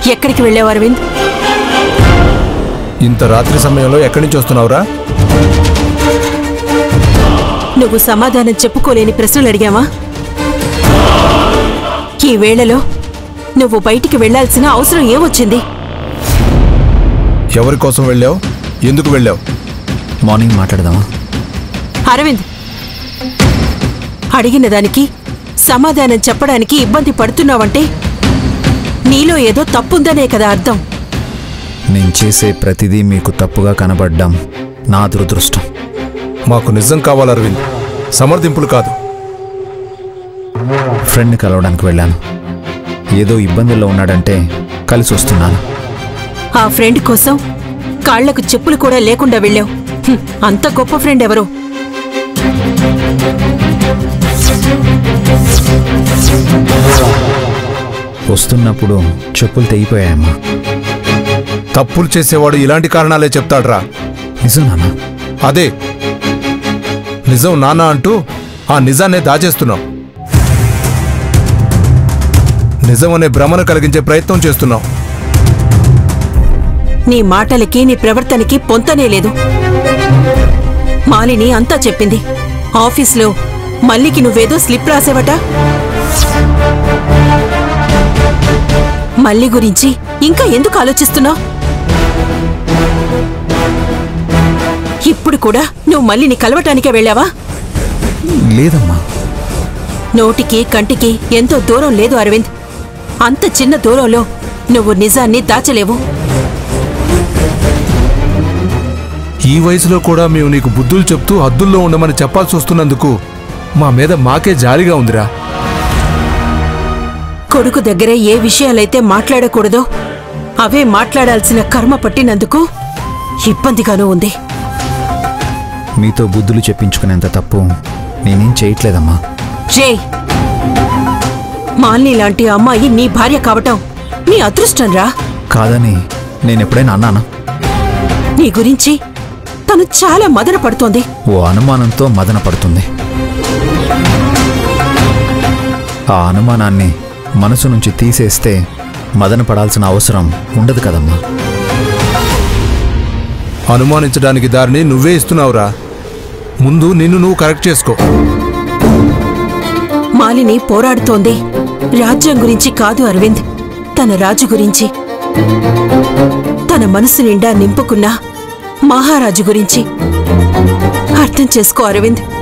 ఎక్కడికి వెళ్ళావు అరవింద్ ఇంత రాత్రి సమయంలో ఎక్కడి నుంచి వస్తున్నావురా నువ్వు సమాధానం చెప్పుకోలేని ప్రశ్నలు అడిగావా ఈ వేళలో నువ్వు బయటికి వెళ్ళాల్సిన అవసరం ఏమొచ్చింది ఎవరి కోసం వెళ్ళావు ఎందుకు వెళ్ళావు మార్నింగ్ మాట్లాడదామా అరవింద్ అడిగిన దానికి సమాధానం చెప్పడానికి ఇబ్బంది పడుతున్నావంటే నీలో ఏదో తప్పుందనే కదా అర్థం నేను చేసే ప్రతిదీ మీకు తప్పుగా కనబడ్డం నా దురదృష్టం మాకు నిజం కావాలి అరవింద్ సమర్థింపులు కాదు ఫ్రెండ్ని కలవడానికి వెళ్ళాను ఏదో ఇబ్బందుల్లో ఉన్నాడంటే కలిసి వస్తున్నాను ఆ ఫ్రెండ్ కోసం కాళ్లకు చెప్పులు కూడా లేకుండా వెళ్ళావు హ్మ్, అంత గొప్ప ఫ్రెండ్ ఎవరు వస్తున్నప్పుడు చెప్పులు తెగిపోయాయమ్మా తప్పులు చేసేవాడు ఇలాంటి కారణాలే చెప్తాడ్రా నిజం నాన్న అదే నిజం నాన్న అంటూ ఆ నిజాన్నే దాచేస్తున్నావు నిజం అనే భ్రమను కలిగించే ప్రయత్నం చేస్తున్నావు నీ మాటలకి నీ ప్రవర్తనకి పొంతనే లేదు మాలిని అంతా చెప్పింది ఆఫీస్లో మల్లికి నువ్వేదో స్లిప్ రాసేవట మల్లి గురించి ఇంకా ఎందుకు ఆలోచిస్తున్నావు ఇప్పుడు కూడా నువ్వు మల్లిని కలవటానికే వెళ్ళావా లేదమ్మా నోటికి కంటికి ఎంతో దూరం లేదు అరవింద్ అంత చిన్న దూరంలో నువ్వు నిజాన్ని దాచలేవు ఈ వయసులో కూడా మేము నీకు బుద్ధులు చెప్తూ హద్దుల్లో ఉండమని చెప్పాల్సి వస్తున్నందుకు మా మీద మాకే జాలిగా ఉందిరా కొడుకు దగ్గర ఏ విషయాలైతే మాట్లాడకూడదో అవే మాట్లాడాల్సిన కర్మ పట్టినందుకు ఇబ్బందిగానూ ఉంది మీతో బుద్ధులు చెప్పించుకునేంత తప్పు నేనేం చేయట్లేదమ్మా జై మాలిని లాంటి అమ్మాయి నీ భార్య కావటం నీ అదృష్టం రా కాదని నేను ఎప్పుడైనా అన్నానా నీ గురించి తను చాలా మదన పడుతోంది ఓ అనుమానంతో మదన పడుతుంది ఆ అనుమానాన్ని మనసు నుంచి తీసేస్తే మదన పడాల్సిన అవసరం ఉండదు కదమ్మా అనుమానించడానికి దారిని నువ్వే ఇస్తున్నావురా ముందు నిన్ను నువ్వు కరెక్ట్ చేసుకో మాలిని పోరాడుతోంది రాజ్యం గురించి కాదు అరవింద్ తన రాజు గురించి తన మనసు నిండా నింపుకున్న మహారాజు గురించి అర్థం చేసుకో అరవింద్